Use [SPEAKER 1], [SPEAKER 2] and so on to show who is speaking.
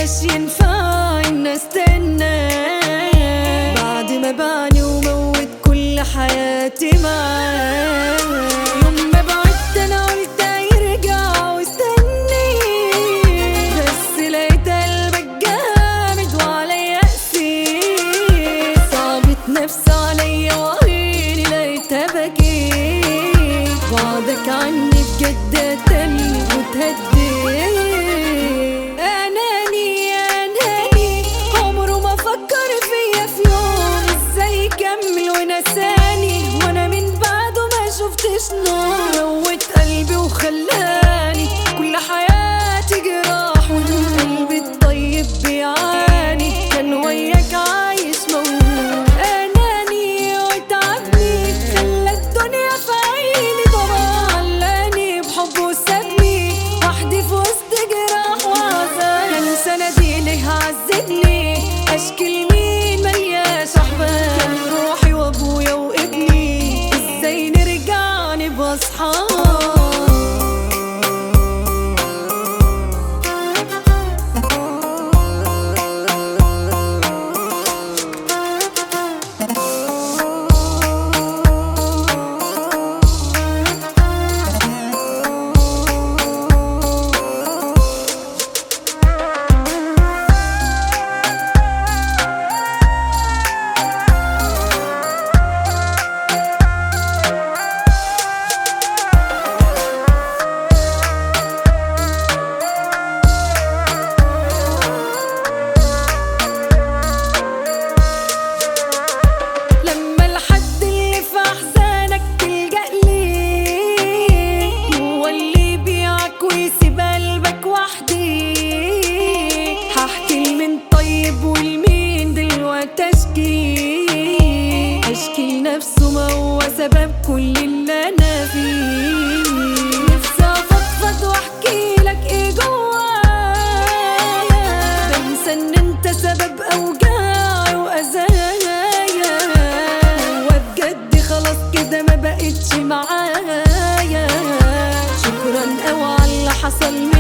[SPEAKER 1] بقاش ينفع ان استنى بعد ما بعني وموت كل حياتي معاه يوم ما بعدت انا قلت هيرجع واستني بس لقيت قلبك جامد وعليا قسيت صعبت نفسي عليا وعيني لقيتها بكيت بعدك عني بجد قتلني وتهديت اناني اناني عمره ما فكر فيا في يوم ازاي يكمل ونساني وانا من بعده ما شفتش نور موت قلبي وخلاني كل حياتي جراح والقلب الطيب بيعاني كان وياك عايش موت اناني وتعبني خلى الدنيا في عيني طبعا علاني بحبه وسابني وحدي في وسط جراح وعذاب كان سندي ليه عذبني اشكي لمين ملياش احباب كان روحي وابويا وابني ازاي نرجع نبقى اصحاب لما الحد اللي في احزانك تلجأ ليه هو اللي يبيعك ويسيب قلبك وحدي هحكي لمين طيب ولمين دلوقتي اشكي اشكي لنفسه ما هو سبب كل اللي انا فيه نفسي افضفض واحكي لك ايه جوايا بنسى ان انت سبب اوجاعي واذايا هو بجد خلاص كده ما بقتش معايا شكرا قوي على اللي حصل